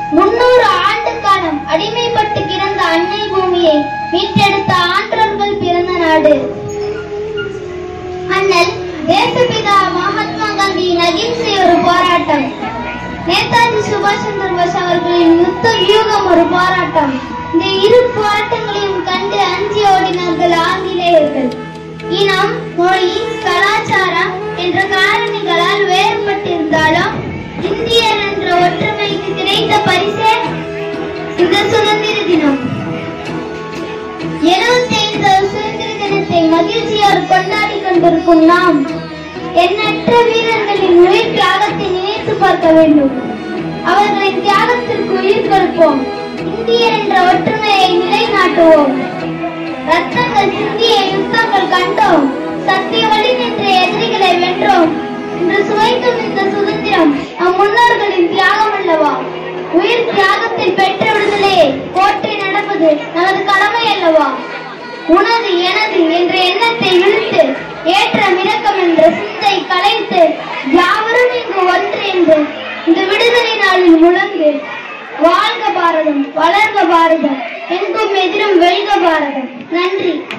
முன்னூறு ஆண்டு காலம் அடிமைப்பட்டு கிடந்த அன்னை பூமியை மீட்டெடுத்த ஆன்றோர்கள் பிறந்த நாடு அண்ணல் தேசபிதா மகாத்மா காந்தியின் அகிம்சை ஒரு போராட்டம் நேதாஜி சுபாஷ் சந்திர போஸ் அவர்களின் யுத்த வியூகம் ஒரு போராட்டம் இந்த இரு போராட்டங்களையும் கண்டு அஞ்சி ஓடினார்கள் ஆங்கிலேயர்கள் இனம் மொழி கலாச்சாரம் என்ற காரணிகளால் வேறுபட்டிருந்தாலும் இந்தியர் என்ற ஒற்றுமைக்கு கிடைத்த பரிசே இந்த சுதந்திர தினம் எழுபத்தைந்தாவது சுதந்திர தினத்தை மகிழ்ச்சியோடு கொண்டாடி கொண்டிருக்கும் நாம் எண்ணற்ற வீரர்களின் உயிர் தியாகத்தை நினைத்து பார்க்க வேண்டும் அவர்களின் தியாகத்திற்கு உயிர் கொடுப்போம் இந்தியர் என்ற ஒற்றுமையை நிலைநாட்டுவோம் ரத்தங்கள் சிந்திய யுத்தங்கள் கண்டோம் சத்திய வழி நின்ற எதிரிகளை வென்றோம் இன்று சுவைக்கும் இந்த சுதந்திரம் நம் முன்னோர்களின் தியாகம் அல்லவா உயிர் தியாகத்தில் பெற்ற விடுதலையை கோட்டை நடப்பது நமது கடமை அல்லவா உனது எனது என்ற எண்ணத்தை விழுத்து ஏற்ற மிரக்கம் என்ற சிந்தை கலைத்து யாவரும் இங்கு ஒன்று என்று இந்த விடுதலை நாளில் முழங்கு வாழ்க பாரதம் வளர்க பாரதம் எங்கும் எதிரும் வெல்க பாரதம் நன்றி